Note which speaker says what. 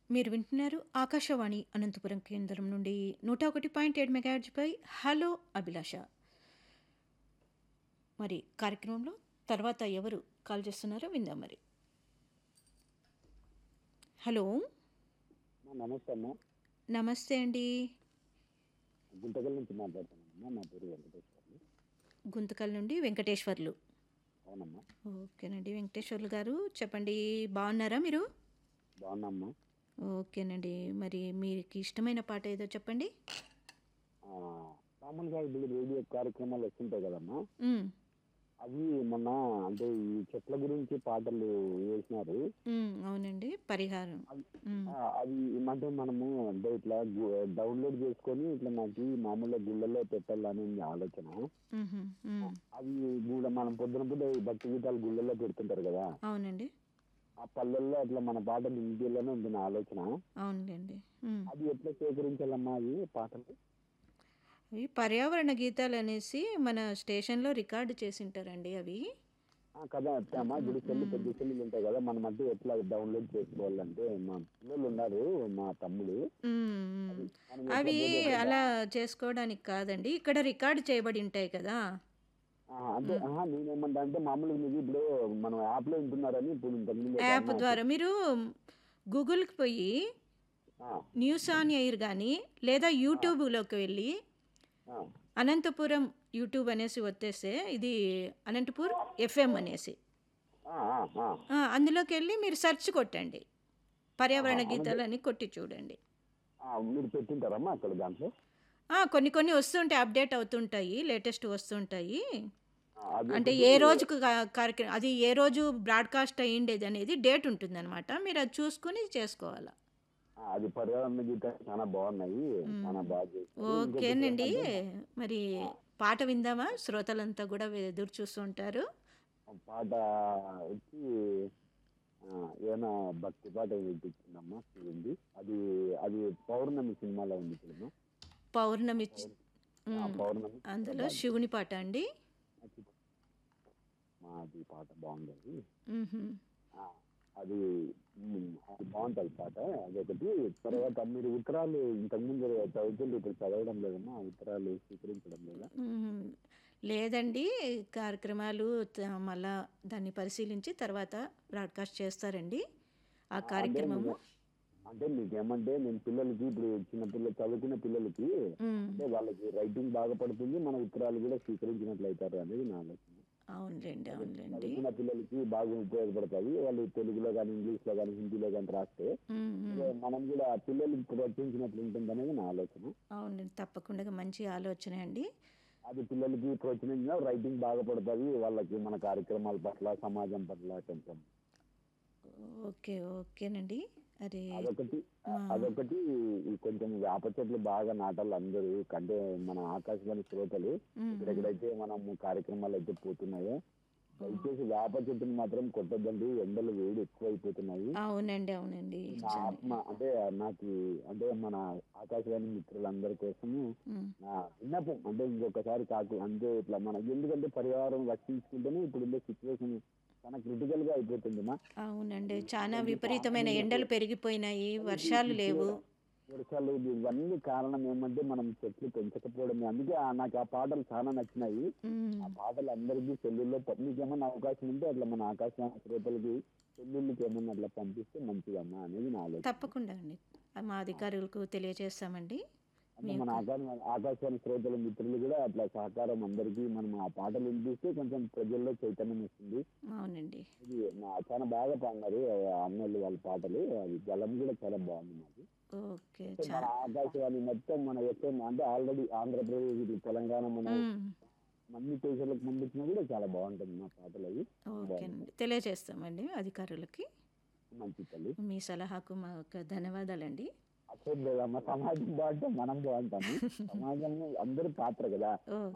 Speaker 1: మీరు వింటున్నారు ఆకాశవాణి అనంతపురం కేంద్రం నుండి నూట ఒకటి పాయింట్ ఏడు మెగాహెర్జ్పై హలో అభిలాష మరి కార్యక్రమంలో తర్వాత ఎవరు కాల్ చేస్తున్నారో విందాం మరి హలో
Speaker 2: అమ్మా, నమస్తే అమ్మా
Speaker 1: నమస్తే అండి
Speaker 2: గుంటకల్ నుంచి మాట్లాడుతున్నానమ్మా నా పేరు వెంకటేశ్వర్లు
Speaker 1: గుంతకల్ నుండి వెంకటేశ్వర్లు
Speaker 2: అవునమ్మా
Speaker 1: ఓకేనండి వెంకటేశ్వర్లు గారు చెప్పండి బాగున్నారా మీరు
Speaker 2: బాగున్నామ్మా
Speaker 1: ఓకేనండి మరి మీకు ఇష్టమైన పాట ఏదో చెప్పండి
Speaker 2: ఆ, మామూలుగా ఇప్పుడు రేడియో కార్యక్రమాలు వస్తుంటాయి కదమ్మా
Speaker 1: మ్,
Speaker 2: అవి మొన్న అంటే ఈ చెట్ల గురించి పాటలు వేసినారు
Speaker 1: మ్, అవునండి పరిహారం మ్,
Speaker 2: ఆ, అవి అంటే మనము అంటే ఇట్లా గు- డౌన్లోడ్ చేసుకొని ఇట్లా నాకు మామూలుగా గుళ్ళల్లో పెట్టాలని ఉంది ఆలోచన
Speaker 1: మ్హూ, మ్,
Speaker 2: అవి కూడా మనం పొద్దున పూట ఈ భక్తి గీతాలు గుళ్ళల్లో పెడుతుంటారు కదా
Speaker 1: అవునండి
Speaker 2: ఆ పల్లెల్లో అట్లా మన పాటలు ఇంటిలోనే ఉంది నా ఆలోచన
Speaker 1: అవునులేండి మ్.
Speaker 2: అది ఎట్లా సేకరించాలమ్మా అవి పాటలు
Speaker 1: అవి పర్యావరణ గీతాలు అనేసి మన స్టేషన్లో రికార్డు చేసింటారండి అవి
Speaker 2: ఆ, కదా అమ్మా ఇప్పుడు సెల్లు పెద్ద సెల్లులు ఉంటాయి కదా మనం అంటే ఎట్లా డౌన్లోడ్ చేసుకోవాలంటే మా పిల్లలు ఉన్నారు మా తమ్ముడు
Speaker 1: మ్, మ్.
Speaker 2: మనం ఎట్లా
Speaker 1: అవి
Speaker 2: డౌన్లోడ్
Speaker 1: అలా చేసుకోవడానికి కాదండి ఇక్కడ రికార్డు చేయబడి ఉంటాయి కదా
Speaker 2: ఆ, అంటే ఆహా, నేనేమంటా అంటే మామూలుగా మీకు ఇప్పుడు మనం యాప్ లో ఉంటున్నారని ఇప్పుడు ఇంతకుముందు ఒక
Speaker 1: యాప్
Speaker 2: అమ్మ-
Speaker 1: ద్వారా మీరు గూగుల్కి పోయి
Speaker 2: ఆ,
Speaker 1: న్యూస్ ఆన్ ఎయిర్ కానీ లేదా యూట్యూబ్లోకి వెళ్ళి
Speaker 2: ఆ,
Speaker 1: అనంతపురం యూట్యూబ్ అనేసి వచ్చేస్తే ఇది అనంతపూర్ ఎఫ్ఎం అనేసి
Speaker 2: ఆ, ఆ, ఆ.
Speaker 1: ఆ, అందులోకి వెళ్ళి మీరు సెర్చ్ కొట్టండి పర్యావరణ గీతాలు అని కొట్టి చూడండి
Speaker 2: ఆ, మీరు పెట్టింటారమ్మా అక్కడ దాంట్లో
Speaker 1: ఆ, కొన్ని కొన్ని వస్తుంటాయి అప్డేట్ అవుతుంటాయి లేటెస్ట్ వస్తుంటాయి
Speaker 2: ఆ, అది
Speaker 1: అంటే ఏ రోజుకు కా- కార్యక్రమం అది ఏ రోజు బ్రాడ్కాస్ట్ అయ్యిండేది అనేది డేట్ ఉంటుందన్నమాట మీరు అది చూసుకుని చేసుకోవాలి
Speaker 2: ఆ, అది పర్యావరణ గీతాలు చాలా బాగున్నాయి చాలా బాగా చేశారు.
Speaker 1: ఓకేనండి మరి పాట విందామా శ్రోతలంతా కూడా ఎదురు చూస్తుంటారు
Speaker 2: పాట వచ్చి ఆ, ఏమైనా భక్తి పాట వినిపించిందమ్మా చూడండి అది అది పౌర్ణమి సినిమాలో ఉంది చూడమ్మా
Speaker 1: పౌర్ణమి చ-
Speaker 2: ఆ,
Speaker 1: ఉమ్,
Speaker 2: పౌర్ణమి
Speaker 1: అందులో శివుని పాట అండి
Speaker 2: మా అది పాట బాగుంది
Speaker 1: మ్హూ.
Speaker 2: ఆ, అది ఉమ్, అది బాగుంటుంది పాట అదొకటి తర్వాత మీరు ఉత్తరాలు ఇంతకుముందు చదువుతుంటే ఇప్పుడు చదవడం లేదమ్మా ఉత్తరాలు స్వీకరించడం లేదా
Speaker 1: మ్మ్. లేదండి కార్యక్రమాలు త- మళ్ళా దాన్ని పరిశీలించి తర్వాత బ్రాడ్కాస్ట్ చేస్తారండి ఆ కార్యక్రమము
Speaker 2: అంటే మీకేమంటే నేను పిల్లలకి ఇప్పుడు చిన్న పిల్లలు చదువుకునే పిల్లలకి
Speaker 1: మ్మ్.
Speaker 2: అంటే వాళ్ళకి రైటింగ్ బాగా పడుతుంది మన ఉత్తరాలు కూడా స్వీకరించినట్లు అవుతారు అనేది నా ఆలోచన
Speaker 1: అవునులేండి అవునులేండి
Speaker 2: చదువుకున్న పిల్లలకి బాగా ఉపయోగపడతాయి వాళ్ళు తెలుగులో కానీ ఇంగ్లీష్లో కానీ హిందీలో కానీ రాస్తే
Speaker 1: మ్మ్, మ్మ్.
Speaker 2: మనం కూడా పిల్లలకి ప్రోత్సహించినట్లు ఉంటుంది అనేది నా ఆలోచన
Speaker 1: అవునండి తప్పకుండా మంచి ఆలోచనే అండి
Speaker 2: అది పిల్లలకి ప్రోత్సహించిన రైటింగ్ బాగా పడుతుంది వాళ్ళకి మన కార్యక్రమాల పట్ల సమాజం పట్ల కొంచెం
Speaker 1: ఓకే ఓకేనండి అరే
Speaker 2: అదొకటి అదొకటి ఈ కొంచెం వేప చెట్లు బాగా నాటాలి అందరూ అంటే మన ఆకాశవాణి శ్రోతలు
Speaker 1: మ్మ్.
Speaker 2: ఎక్కడెక్కడైతే మనం కార్యక్రమాలు అయితే పోతున్నాయో దయచేసి వేప చెట్టుని మాత్రం కొట్టద్దండి ఎండలు వేడి ఎక్కువ అయిపోతున్నాయి
Speaker 1: అవునండి అవునండి
Speaker 2: నా ఆత్మ అంటే నాకు అంటే మన ఆకాశవాణి మిత్రులందరి కోసము
Speaker 1: మ్మ్.
Speaker 2: నా విన్నపం అంటే ఇంకొకసారి కాకు అంటే ఇట్లా మన ఎందుకంటే పరిహారం రక్షించుకుంటేనే ఇప్పుడు సిచ్యువేషన్ చాలా క్రిటికల్ గా అయిపోతుంది మా
Speaker 1: అవునండి చాలా విపరీతమైన ఎండలు పెరిగిపోయినాయి వర్షాలు లేవు
Speaker 2: వర్షాలు ఇవన్నీ కారణం ఏమంటే మనం చెట్లు పెంచకపోవడమే అందుకే ఆ- నాకు ఆ పాటలు చాలా నచ్చినాయి
Speaker 1: మ్మ్.
Speaker 2: ఆ పాటలు అందరికీ సెల్లుల్లో ప- మీకు ఏమన్నా అవకాశం ఉంటే అట్లా మన ఆకాశవాణి శ్రోతలకి సెల్లుళ్ళకి ఏమన్నా అట్లా పంపిస్తే మంచిదమ్మా అనేది నా ఆలోచన
Speaker 1: తప్పకుండా అండి మా అధికారులకు తెలియజేస్తామండి
Speaker 2: అంటే మన ఆకాశ ఆకాశవాణి శ్రోతల మిత్రులు కూడా అట్లా సహకారం అందరికీ మనం ఆ పాటలు వినిపిస్తే కొంచెం ప్రజల్లో చైతన్యం వస్తుంది
Speaker 1: అవునండి
Speaker 2: ఇది నా- చాలా బాగా పాడినారు ఆ అన్నోళ్ళు వాళ్ళ పాటలు అది జలం కూడా చాలా బాగుంది మాకు
Speaker 1: ఓకే
Speaker 2: అంటే
Speaker 1: చా
Speaker 2: మన ఆకాశవాణి మొత్తం మన ఎఫ్ఎం అంటే ఆల్రెడీ ఆంధ్రప్రదేశ్ ఇది తెలంగాణ మన
Speaker 1: మ్మ్.
Speaker 2: అన్ని దేశాలకు పంపించినా కూడా చాలా బాగుంటుంది మా పాటలు అవి
Speaker 1: ఓకేనండి తెలియజేస్తామండి అధికారులకి
Speaker 2: మంచి తల్లి
Speaker 1: మీ సలహాకు మా యొక్క ధన్యవాదాలండి
Speaker 2: అసలు లేదమ్మా సమాజం బాగుంటే మనం బాగుంటాము సమాజంలో అందరూ పాత్ర కదా
Speaker 1: ఓ